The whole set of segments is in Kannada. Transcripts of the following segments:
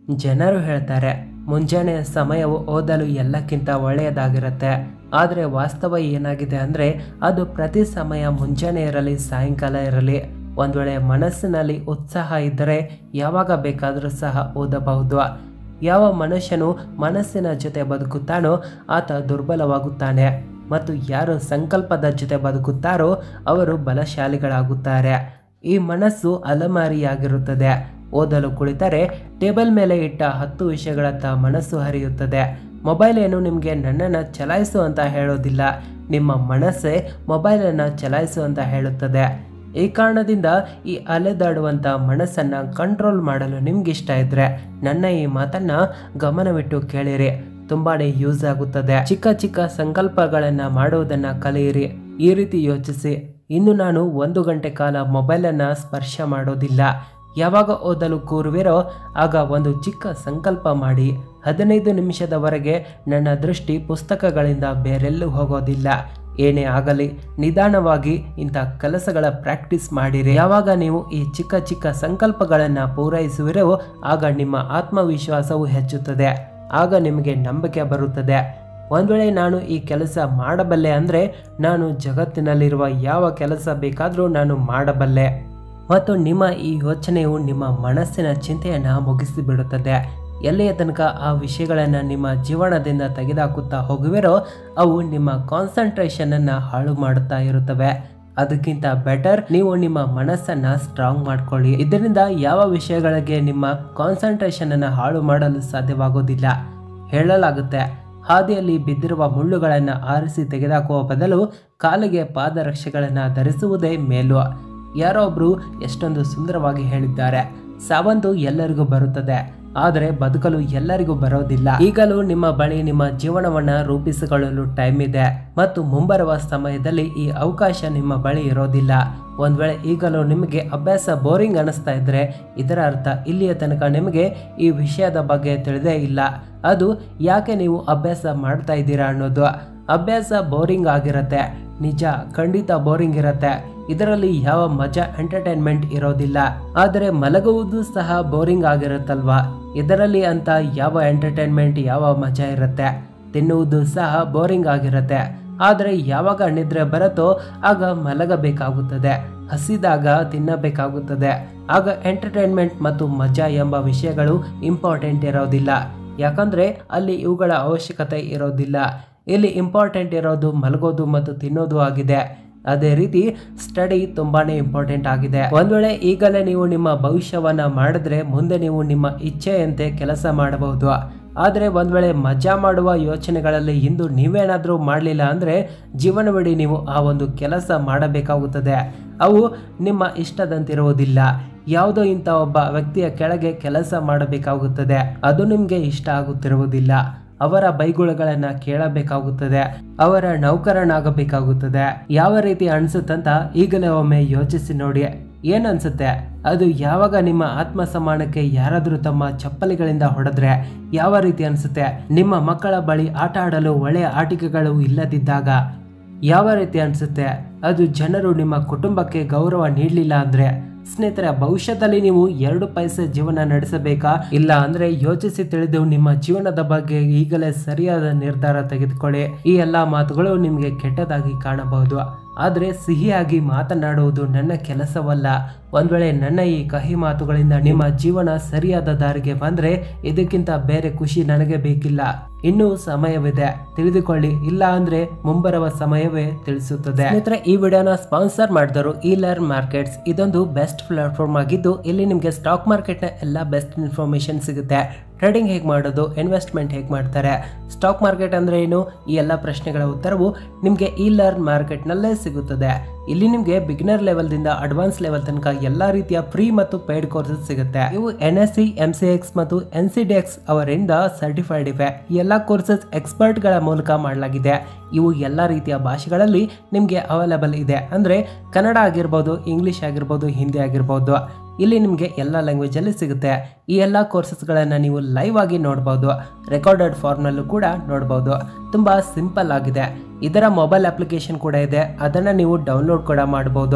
ಜನರು ಹೇಳ್ತಾರೆ ಮುಂಜಾನೆ ಸಮಯವು ಓದಲು ಎಲ್ಲಕ್ಕಿಂತ ಒಳ್ಳೆಯದಾಗಿರುತ್ತೆ ಆದರೆ ವಾಸ್ತವ ಏನಾಗಿದೆ ಅಂದರೆ ಅದು ಪ್ರತಿ ಸಮಯ ಮುಂಜಾನೆ ಇರಲಿ ಸಾಯಂಕಾಲ ಇರಲಿ ಒಂದು ವೇಳೆ ಮನಸ್ಸಿನಲ್ಲಿ ಉತ್ಸಾಹ ಇದ್ದರೆ ಯಾವಾಗ ಬೇಕಾದರೂ ಸಹ ಓದಬಹುದು ಯಾವ ಮನುಷ್ಯನು ಮನಸ್ಸಿನ ಜೊತೆ ಬದುಕುತ್ತಾನೋ ಆತ ದುರ್ಬಲವಾಗುತ್ತಾನೆ ಮತ್ತು ಯಾರು ಸಂಕಲ್ಪದ ಜೊತೆ ಬದುಕುತ್ತಾರೋ ಅವರು ಬಲಶಾಲಿಗಳಾಗುತ್ತಾರೆ ಈ ಮನಸ್ಸು ಅಲಮಾರಿಯಾಗಿರುತ್ತದೆ ಓದಲು ಕುಳಿತರೆ ಟೇಬಲ್ ಮೇಲೆ ಇಟ್ಟ ಹತ್ತು ವಿಷಯಗಳತ್ತ ಮನಸ್ಸು ಹರಿಯುತ್ತದೆ ಮೊಬೈಲ್ ಏನು ನಿಮಗೆ ನನ್ನನ್ನು ಚಲಾಯಿಸು ಅಂತ ಹೇಳೋದಿಲ್ಲ ನಿಮ್ಮ ಮನಸ್ಸೇ ಮೊಬೈಲನ್ನು ಚಲಾಯಿಸು ಅಂತ ಹೇಳುತ್ತದೆ ಈ ಕಾರಣದಿಂದ ಈ ಅಲೆದಾಡುವಂಥ ಮನಸ್ಸನ್ನು ಕಂಟ್ರೋಲ್ ಮಾಡಲು ನಿಮ್ಗಿಷ್ಟ ಇದ್ದರೆ ನನ್ನ ಈ ಮಾತನ್ನು ಗಮನವಿಟ್ಟು ಕೇಳಿರಿ ತುಂಬಾ ಯೂಸ್ ಆಗುತ್ತದೆ ಚಿಕ್ಕ ಚಿಕ್ಕ ಸಂಕಲ್ಪಗಳನ್ನು ಮಾಡುವುದನ್ನು ಕಲಿಯಿರಿ ಈ ರೀತಿ ಯೋಚಿಸಿ ಇನ್ನು ನಾನು ಒಂದು ಗಂಟೆ ಕಾಲ ಮೊಬೈಲನ್ನು ಸ್ಪರ್ಶ ಮಾಡೋದಿಲ್ಲ ಯಾವಾಗ ಓದಲು ಕೂರುವಿರೋ ಆಗ ಒಂದು ಚಿಕ್ಕ ಸಂಕಲ್ಪ ಮಾಡಿ ಹದಿನೈದು ನಿಮಿಷದವರೆಗೆ ನನ್ನ ದೃಷ್ಟಿ ಪುಸ್ತಕಗಳಿಂದ ಬೇರೆಲ್ಲೂ ಹೋಗೋದಿಲ್ಲ ಏನೇ ಆಗಲಿ ನಿಧಾನವಾಗಿ ಇಂಥ ಕೆಲಸಗಳ ಪ್ರಾಕ್ಟೀಸ್ ಮಾಡಿರಿ ಯಾವಾಗ ನೀವು ಈ ಚಿಕ್ಕ ಚಿಕ್ಕ ಸಂಕಲ್ಪಗಳನ್ನು ಪೂರೈಸುವಿರೋ ಆಗ ನಿಮ್ಮ ಆತ್ಮವಿಶ್ವಾಸವು ಹೆಚ್ಚುತ್ತದೆ ಆಗ ನಿಮಗೆ ನಂಬಿಕೆ ಬರುತ್ತದೆ ಒಂದು ವೇಳೆ ನಾನು ಈ ಕೆಲಸ ಮಾಡಬಲ್ಲೆ ಅಂದರೆ ನಾನು ಜಗತ್ತಿನಲ್ಲಿರುವ ಯಾವ ಕೆಲಸ ಬೇಕಾದರೂ ನಾನು ಮಾಡಬಲ್ಲೆ ಮತ್ತು ನಿಮ್ಮ ಈ ಯೋಚನೆಯು ನಿಮ್ಮ ಮನಸ್ಸಿನ ಚಿಂತೆಯನ್ನು ಮುಗಿಸಿಬಿಡುತ್ತದೆ ಎಲ್ಲಿಯ ತನಕ ಆ ವಿಷಯಗಳನ್ನು ನಿಮ್ಮ ಜೀವನದಿಂದ ತೆಗೆದುಹಾಕುತ್ತಾ ಹೋಗುವಿರೋ ಅವು ನಿಮ್ಮ ಕಾನ್ಸಂಟ್ರೇಷನನ್ನು ಹಾಳು ಮಾಡುತ್ತಾ ಇರುತ್ತವೆ ಅದಕ್ಕಿಂತ ಬೆಟರ್ ನೀವು ನಿಮ್ಮ ಮನಸ್ಸನ್ನು ಸ್ಟ್ರಾಂಗ್ ಮಾಡ್ಕೊಳ್ಳಿ ಇದರಿಂದ ಯಾವ ವಿಷಯಗಳಿಗೆ ನಿಮ್ಮ ಕಾನ್ಸಂಟ್ರೇಷನನ್ನು ಹಾಳು ಮಾಡಲು ಸಾಧ್ಯವಾಗೋದಿಲ್ಲ ಹೇಳಲಾಗುತ್ತೆ ಹಾದಿಯಲ್ಲಿ ಬಿದ್ದಿರುವ ಮುಳ್ಳುಗಳನ್ನು ಆರಿಸಿ ತೆಗೆದುಹಾಕುವ ಬದಲು ಕಾಲಿಗೆ ಪಾದರಕ್ಷೆಗಳನ್ನು ಧರಿಸುವುದೇ ಮೇಲು ಯಾರೋ ಒಬ್ರು ಎಷ್ಟೊಂದು ಸುಂದರವಾಗಿ ಹೇಳಿದ್ದಾರೆ ಸಾವಂತು ಎಲ್ಲರಿಗೂ ಬರುತ್ತದೆ ಆದರೆ ಬದುಕಲು ಎಲ್ಲರಿಗೂ ಬರೋದಿಲ್ಲ ಈಗಲೂ ನಿಮ್ಮ ಬಳಿ ನಿಮ್ಮ ಜೀವನವನ್ನ ರೂಪಿಸಿಕೊಳ್ಳಲು ಟೈಮ್ ಇದೆ ಮತ್ತು ಮುಂಬರುವ ಸಮಯದಲ್ಲಿ ಈ ಅವಕಾಶ ನಿಮ್ಮ ಬಳಿ ಇರೋದಿಲ್ಲ ಒಂದ್ ವೇಳೆ ಈಗಲೂ ನಿಮಗೆ ಅಭ್ಯಾಸ ಬೋರಿಂಗ್ ಅನಿಸ್ತಾ ಇದ್ರೆ ಇದರ ಅರ್ಥ ಇಲ್ಲಿಯ ತನಕ ನಿಮಗೆ ಈ ವಿಷಯದ ಬಗ್ಗೆ ತಿಳಿದೇ ಇಲ್ಲ ಅದು ಯಾಕೆ ನೀವು ಅಭ್ಯಾಸ ಮಾಡ್ತಾ ಇದ್ದೀರಾ ಅನ್ನೋದು ಅಭ್ಯಾಸ ಬೋರಿಂಗ್ ಆಗಿರತ್ತೆ ನಿಜ ಖಂಡಿತ ಬೋರಿಂಗ್ ಇರತ್ತೆ ಇದರಲ್ಲಿ ಯಾವ ಮಜಾ ಎಂಟರ್ಟೈನ್ಮೆಂಟ್ ಇರೋದಿಲ್ಲ ಆದರೆ ಮಲಗುವುದು ಸಹ ಬೋರಿಂಗ್ ಆಗಿರುತ್ತಲ್ವಾ ಇದರಲ್ಲಿ ಅಂತ ಯಾವ ಎಂಟರ್ಟೈನ್ಮೆಂಟ್ ಯಾವ ಮಜಾ ಇರುತ್ತೆ ತಿನ್ನುವುದು ಸಹ ಬೋರಿಂಗ್ ಆಗಿರುತ್ತೆ ಆದರೆ ಯಾವಾಗ ನಿದ್ರೆ ಬರುತ್ತೋ ಆಗ ಮಲಗಬೇಕಾಗುತ್ತದೆ ಹಸಿದಾಗ ತಿನ್ನಬೇಕಾಗುತ್ತದೆ ಆಗ ಎಂಟರ್ಟೈನ್ಮೆಂಟ್ ಮತ್ತು ಮಜಾ ಎಂಬ ವಿಷಯಗಳು ಇಂಪಾರ್ಟೆಂಟ್ ಇರೋದಿಲ್ಲ ಯಾಕಂದ್ರೆ ಅಲ್ಲಿ ಇವುಗಳ ಅವಶ್ಯಕತೆ ಇರೋದಿಲ್ಲ ಇಲ್ಲಿ ಇಂಪಾರ್ಟೆಂಟ್ ಇರೋದು ಮಲಗೋದು ಮತ್ತು ತಿನ್ನೋದು ಆಗಿದೆ ಅದೇ ರೀತಿ ಸ್ಟಡಿ ತುಂಬಾನೇ ಇಂಪಾರ್ಟೆಂಟ್ ಆಗಿದೆ ಒಂದ್ ವೇಳೆ ಈಗಲೇ ನೀವು ನಿಮ್ಮ ಭವಿಷ್ಯವನ್ನ ಮಾಡಿದ್ರೆ ಮುಂದೆ ನೀವು ನಿಮ್ಮ ಇಚ್ಛೆಯಂತೆ ಕೆಲಸ ಮಾಡಬಹುದು ಆದರೆ ಒಂದ್ ವೇಳೆ ಮಜಾ ಮಾಡುವ ಯೋಚನೆಗಳಲ್ಲಿ ಇಂದು ನೀವೇನಾದರೂ ಮಾಡಲಿಲ್ಲ ಅಂದರೆ ಜೀವನವಿಡೀ ನೀವು ಆ ಒಂದು ಕೆಲಸ ಮಾಡಬೇಕಾಗುತ್ತದೆ ಅವು ನಿಮ್ಮ ಇಷ್ಟದಂತಿರುವುದಿಲ್ಲ ಯಾವುದೋ ಇಂಥ ಒಬ್ಬ ವ್ಯಕ್ತಿಯ ಕೆಳಗೆ ಕೆಲಸ ಮಾಡಬೇಕಾಗುತ್ತದೆ ಅದು ನಿಮಗೆ ಇಷ್ಟ ಆಗುತ್ತಿರುವುದಿಲ್ಲ ಅವರ ಬೈಗುಳಗಳನ್ನ ಕೇಳಬೇಕಾಗುತ್ತದೆ ಅವರ ನೌಕರನಾಗಬೇಕಾಗುತ್ತದೆ ಯಾವ ರೀತಿ ಅನ್ಸುತ್ತಂತ ಈಗಲೇ ಒಮ್ಮೆ ಯೋಚಿಸಿ ನೋಡಿ ಏನ್ ಅನ್ಸುತ್ತೆ ಅದು ಯಾವಾಗ ನಿಮ್ಮ ಆತ್ಮ ಸಮಾನಕ್ಕೆ ಯಾರಾದರೂ ತಮ್ಮ ಚಪ್ಪಲಿಗಳಿಂದ ಹೊಡೆದ್ರೆ ಯಾವ ರೀತಿ ಅನ್ಸುತ್ತೆ ನಿಮ್ಮ ಮಕ್ಕಳ ಬಳಿ ಆಟ ಆಡಲು ಒಳ್ಳೆಯ ಆಟಿಕೆಗಳು ಇಲ್ಲದಿದ್ದಾಗ ಯಾವ ರೀತಿ ಅನ್ಸುತ್ತೆ ಅದು ಜನರು ನಿಮ್ಮ ಕುಟುಂಬಕ್ಕೆ ಗೌರವ ನೀಡಲಿಲ್ಲ ಅಂದ್ರೆ ಸ್ನೇಹಿತರೆ ಭವಿಷ್ಯದಲ್ಲಿ ನೀವು ಎರಡು ಪೈಸೆ ಜೀವನ ನಡೆಸಬೇಕಾ ಇಲ್ಲ ಅಂದ್ರೆ ಯೋಚಿಸಿ ತಿಳಿದು ನಿಮ್ಮ ಜೀವನದ ಬಗ್ಗೆ ಈಗಲೇ ಸರಿಯಾದ ನಿರ್ಧಾರ ತೆಗೆದುಕೊಳ್ಳಿ ಈ ಎಲ್ಲಾ ಮಾತುಗಳು ನಿಮಗೆ ಕೆಟ್ಟದಾಗಿ ಕಾಣಬಹುದು ಆದರೆ ಸಿಹಿಯಾಗಿ ಮಾತನಾಡುವುದು ನನ್ನ ಕೆಲಸವಲ್ಲ ಒಂದ್ ವೇಳೆ ನನ್ನ ಈ ಕಹಿ ಮಾತುಗಳಿಂದ ನಿಮ್ಮ ಜೀವನ ಸರಿಯಾದ ದಾರಿಗೆ ಬಂದ್ರೆ ಇದಕ್ಕಿಂತ ಬೇರೆ ಖುಷಿ ನನಗೆ ಬೇಕಿಲ್ಲ ಇನ್ನೂ ಸಮಯವಿದೆ ತಿಳಿದುಕೊಳ್ಳಿ ಇಲ್ಲ ಅಂದ್ರೆ ಮುಂಬರುವ ಸಮಯವೇ ತಿಳಿಸುತ್ತದೆ ಸ್ನೇಹಿತರೆ ಈ ವಿಡಿಯೋನ ಸ್ಪಾನ್ಸರ್ ಮಾಡಿದವರು ಇ ಲರ್ನ್ ಮಾರ್ಕೆಟ್ಸ್ ಇದೊಂದು ಬೆಸ್ಟ್ ಪ್ಲಾಟ್ಫಾರ್ಮ್ ಆಗಿದ್ದು ಇಲ್ಲಿ ನಿಮಗೆ ಸ್ಟಾಕ್ ಮಾರ್ಕೆಟ್ನ ಎಲ್ಲ ಬೆಸ್ಟ್ ಇನ್ಫಾರ್ಮೇಶನ್ ಸಿಗುತ್ತೆ ಟ್ರೇಡಿಂಗ್ ಹೇಗೆ ಮಾಡೋದು ಇನ್ವೆಸ್ಟ್ಮೆಂಟ್ ಹೇಗೆ ಮಾಡ್ತಾರೆ ಸ್ಟಾಕ್ ಮಾರ್ಕೆಟ್ ಅಂದ್ರೆ ಏನು ಈ ಎಲ್ಲ ಪ್ರಶ್ನೆಗಳ ಉತ್ತರವು ನಿಮಗೆ ಇ ಲರ್ನ್ ಮಾರ್ಕೆಟ್ನಲ್ಲೇ ಸಿಗುತ್ತದೆ ಇಲ್ಲಿ ನಿಮಗೆ ಬಿಗಿನರ್ ಲೆವೆಲ್ದಿಂದ ಅಡ್ವಾನ್ಸ್ ಲೆವೆಲ್ ತನಕ ಎಲ್ಲಾ ರೀತಿಯ ಫ್ರೀ ಮತ್ತು ಪೇಯ್ಡ್ ಕೋರ್ಸಸ್ ಸಿಗುತ್ತೆ ಇವು N S C M C X ಮತ್ತು ಎನ್ ಸಿ ಡಿ ಎಕ್ಸ್ ಅವರಿಂದ ಸರ್ಟಿಫೈಡ್ ಇವೆ ಈ ಎಲ್ಲ ಕೋರ್ಸಸ್ ಎಕ್ಸ್ಪರ್ಟ್ಗಳ ಮೂಲಕ ಮಾಡಲಾಗಿದೆ ಇವು ಎಲ್ಲ ರೀತಿಯ ಭಾಷೆಗಳಲ್ಲಿ ನಿಮಗೆ ಅವೈಲೇಬಲ್ ಇದೆ ಅಂದರೆ ಕನ್ನಡ ಆಗಿರ್ಬೋದು ಇಂಗ್ಲಿಷ್ ಆಗಿರ್ಬೋದು ಹಿಂದಿ ಆಗಿರ್ಬೋದು ಇಲ್ಲಿ ನಿಮಗೆ ಎಲ್ಲ ಲ್ಯಾಂಗ್ವೇಜಲ್ಲಿ ಸಿಗುತ್ತೆ ಈ ಎಲ್ಲ ಕೋರ್ಸಸ್ಗಳನ್ನು ನೀವು ಲೈವ್ ಆಗಿ ನೋಡ್ಬೋದು ರೆಕಾರ್ಡೆಡ್ ಫಾರ್ಮ್ನಲ್ಲೂ ಕೂಡ ನೋಡ್ಬೋದು ತುಂಬ ಸಿಂಪಲ್ ಆಗಿದೆ ಇದರ ಮೊಬೈಲ್ ಅಪ್ಲಿಕೇಶನ್ ಕೂಡ ಇದೆ ಅದನ್ನು ನೀವು ಡೌನ್ಲೋಡ್ ಕೂಡ ಮಾಡ್ಬೋದು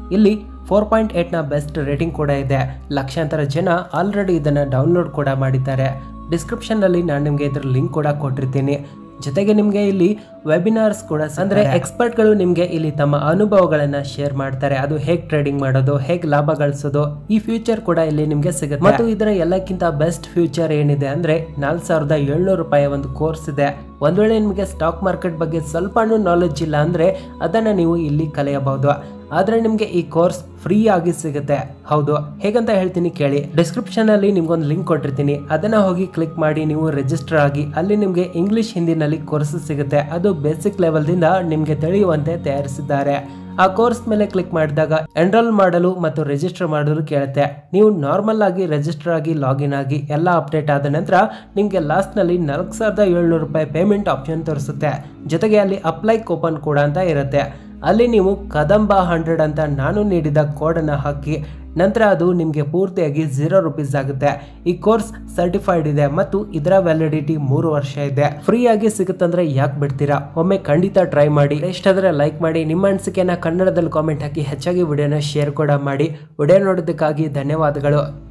ಇಲ್ಲಿ ಫೋರ್ ಪಾಯಿಂಟ್ ಏಟ್ನ ಬೆಸ್ಟ್ ರೇಟಿಂಗ್ ಕೂಡ ಇದೆ ಲಕ್ಷಾಂತರ ಜನ ಆಲ್ರೆಡಿ ಇದನ್ನು ಡೌನ್ಲೋಡ್ ಕೂಡ ಮಾಡಿದ್ದಾರೆ ಡಿಸ್ಕ್ರಿಪ್ಷನ್ನಲ್ಲಿ ನಾನು ನಿಮಗೆ ಇದ್ರ ಲಿಂಕ್ ಕೂಡ ಕೊಟ್ಟಿರ್ತೀನಿ ಜೊತೆಗೆ ನಿಮಗೆ ಇಲ್ಲಿ ವೆಬಿನಾರ್ಸ್ ಕೂಡ ಅಂದ್ರೆ ಎಕ್ಸ್ಪರ್ಟ್ಗಳು ನಿಮಗೆ ಇಲ್ಲಿ ತಮ್ಮ ಅನುಭವಗಳನ್ನ ಶೇರ್ ಮಾಡ್ತಾರೆ ಅದು ಹೇಗೆ ಟ್ರೇಡಿಂಗ್ ಮಾಡೋದು ಹೇಗೆ ಲಾಭ ಗಳಿಸೋದು ಈ ಫ್ಯೂಚರ್ ಕೂಡ ಇಲ್ಲಿ ನಿಮಗೆ ಸಿಗುತ್ತೆ ಮತ್ತು ಇದರ ಎಲ್ಲಕ್ಕಿಂತ ಬೆಸ್ಟ್ ಫ್ಯೂಚರ್ ಏನಿದೆ ಅಂದ್ರೆ ನಾಲ್ಕು ಸಾವಿರದ ಏಳ್ನೂರು ರೂಪಾಯಿ ಒಂದು ಕೋರ್ಸ್ ಇದೆ ಒಂದ್ ವೇಳೆ ನಿಮಗೆ ಸ್ಟಾಕ್ ಮಾರ್ಕೆಟ್ ಬಗ್ಗೆ ಸ್ವಲ್ಪನೂ ನಾಲೆಡ್ಜ್ ಇಲ್ಲ ಅಂದ್ರೆ ಅದನ್ನ ನೀವು ಇಲ್ಲಿ ಕಲಿಯಬಹುದು ಆದ್ರೆ ನಿಮಗೆ ಈ ಕೋರ್ಸ್ ಫ್ರೀ ಆಗಿ ಸಿಗುತ್ತೆ ಹೌದು ಹೇಗಂತ ಹೇಳ್ತೀನಿ ಕೇಳಿ ಡಿಸ್ಕ್ರಿಪ್ಷನ್ ಅಲ್ಲಿ ನಿಮ್ಗೊಂದು ಲಿಂಕ್ ಕೊಟ್ಟಿರ್ತೀನಿ ಅದನ್ನ ಹೋಗಿ ಕ್ಲಿಕ್ ಮಾಡಿ ನೀವು ರಿಜಿಸ್ಟರ್ ಆಗಿ ಅಲ್ಲಿ ನಿಮಗೆ ಇಂಗ್ಲಿಷ್ ಹಿಂದಿನಲ್ಲಿ ಕೋರ್ಸ್ ಸಿಗುತ್ತೆ ಅದು ಬೇಸಿಕ್ ಲೆವೆಲ್ ದಿಂದ ನಿಮಗೆ ತಿಳಿಯುವಂತೆ ತಯಾರಿಸಿದ್ದಾರೆ ಆ ಕೋರ್ಸ್ ಮೇಲೆ ಕ್ಲಿಕ್ ಮಾಡಿದಾಗ ಎನ್ರೋಲ್ ಮಾಡಲು ಮತ್ತು ರಿಜಿಸ್ಟರ್ ಮಾಡಲು ಕೇಳುತ್ತೆ ನೀವು ನಾರ್ಮಲ್ ಆಗಿ ರಿಜಿಸ್ಟರ್ ಆಗಿ ಲಾಗಿನ್ ಆಗಿ ಎಲ್ಲ ಅಪ್ಡೇಟ್ ಆದ ನಂತರ ನಿಮಗೆ ಲಾಸ್ಟ್ನಲ್ಲಿ ನಾಲ್ಕು ಸಾವಿರದ ಏಳ್ನೂರು ರೂಪಾಯಿ ಪೇಮೆಂಟ್ ಆಪ್ಷನ್ ತೋರಿಸುತ್ತೆ ಜೊತೆಗೆ ಅಲ್ಲಿ ಅಪ್ಲೈ ಕೂಪನ್ ಕೂಡ ಅಂತ ಇರುತ್ತೆ ಅಲ್ಲಿ ನೀವು ಕದಂಬ ಹಂಡ್ರೆಡ್ ಅಂತ ನಾನು ನೀಡಿದ ಕೋಡನ್ನು ಹಾಕಿ ನಂತರ ಅದು ನಿಮಗೆ ಪೂರ್ತಿಯಾಗಿ ಝೀರೋ ರುಪೀಸ್ ಆಗುತ್ತೆ ಈ ಕೋರ್ಸ್ ಸರ್ಟಿಫೈಡ್ ಇದೆ ಮತ್ತು ಇದರ ವ್ಯಾಲಿಡಿಟಿ ಮೂರು ವರ್ಷ ಇದೆ ಫ್ರೀ ಆಗಿ ಸಿಗುತ್ತಂದ್ರೆ ಯಾಕೆ ಬಿಡ್ತೀರಾ ಒಮ್ಮೆ ಖಂಡಿತ ಟ್ರೈ ಮಾಡಿ ಇಷ್ಟಾದ್ರೆ ಲೈಕ್ ಮಾಡಿ ನಿಮ್ಮ ಅನಿಸಿಕೆನ ಕನ್ನಡದಲ್ಲಿ ಕಾಮೆಂಟ್ ಹಾಕಿ ಹೆಚ್ಚಾಗಿ ವಿಡಿಯೋನ ಶೇರ್ ಕೂಡ ಮಾಡಿ ವಿಡಿಯೋ ನೋಡೋದಕ್ಕಾಗಿ ಧನ್ಯವಾದಗಳು